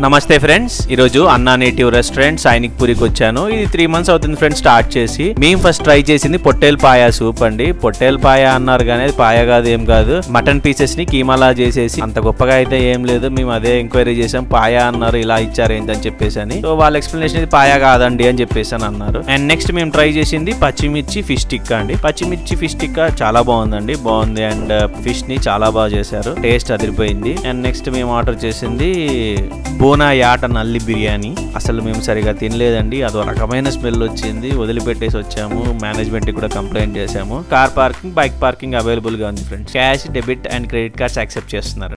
నమస్తే ఫ్రెండ్స్ ఈ రోజు అన్నా నేటివ్ రెస్టారెంట్ సైనిక్ పూరికి వచ్చాను ఇది త్రీ మంత్స్ అవుతుంది ఫ్రెండ్స్ స్టార్ట్ చేసి మేము ఫస్ట్ ట్రై చేసింది పొట్టేల్ పాయ సూప్ అండి పొట్టేల్ పాయ అన్నారు కానీ అది పాయ కాదు ఏం కాదు మటన్ పీసెస్ ని కీమాలా చేసేసి అంత గొప్పగా అయితే ఏం లేదు మేము అదే ఎంక్వైరీ చేసాం పాయ అన్నారు ఇలా ఇచ్చారు ఏంటని చెప్పేసి అని సో వాళ్ళ ఎక్స్ప్లెనేషన్ ఇది పాయ కాదండి అని చెప్పేసి అని అన్నారు అండ్ నెక్స్ట్ మేము ట్రై చేసింది పచ్చిమిర్చి ఫిష్ టిక్కా అండి పచ్చిమిర్చి ఫిష్ టిక్కా చాలా బాగుందండి బాగుంది అండ్ ఫిష్ ని చాలా బాగా చేశారు టేస్ట్ అదిరిపోయింది అండ్ నెక్స్ట్ మేము ఆర్డర్ చేసింది బోనా యాట నల్లి బిర్యానీ అసలు మేము సరిగా తినలేదండి అదో రకమైన స్మెల్ వచ్చింది వదిలిపెట్టేసి వచ్చాము మేనేజ్మెంట్ కూడా కంప్లైంట్ చేశాము car parking bike parking available గా ఉంది friends cash debit and credit cards accept చేస్తున్నారు